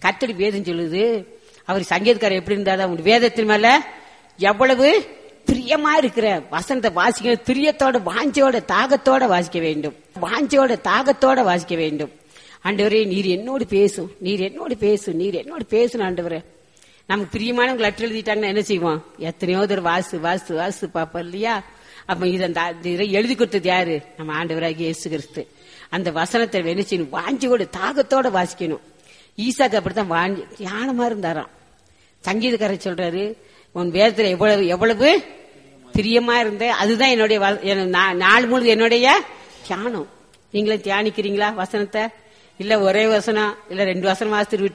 கத்தடி வேதம் சொல்லுது அவர் சங்கீதக்காரர் எப்படி இருந்தாலும் அவன் வேதத்தின் மேல எவ்வளவு பிரியமா இருக்கிற வசனத்தை வாசிக்க பிரியத்தோட வாஞ்சோட தாகத்தோட வாசிக்க வேண்டும் வாஞ்சோட தாகத்தோட வாசிக்க வேண்டும் ஆண்டவரே நீர் என்னோடு பேசும் நீர் என்னோடு பேசும் நீர் என்னோடு பேசணும் ஆண்டவரே நமக்கு பிரியமானவங்க லெட்டர் எழுதிட்டாங்கன்னா என்ன செய்வோம் எத்தனையோ தடவை வாசு வாசு வாசு பாப்போம் இல்லையா அப்ப இதை அந்த- இதை எழுதி கொடுத்தது யாரு நம்ம ஆண்டவராகிய இயேசு கிறிஸ்து அந்த வசனத்தை என்ன செய்யணும் வாஞ்சியோட தாகத்தோட வாசிக்கணும் ஈசாக்கு அப்படித்தான் வாஞ்சி தியானமா இருந்தாராம் சங்கீதக்காரர் சொல்றாரு உன் வேதத்துல எவ்வளவு எவ்வளவு பிரியமா இருந்த அதுதான் என்னுடைய வ- என- நா- நாள் முழுது என்னுடைய தியானம் நீங்களும் தியானிக்கிறீங்களா வசனத்தை இல்ல ஒரே வசனம் இல்ல ரெண்டு வசனம் வாசித்து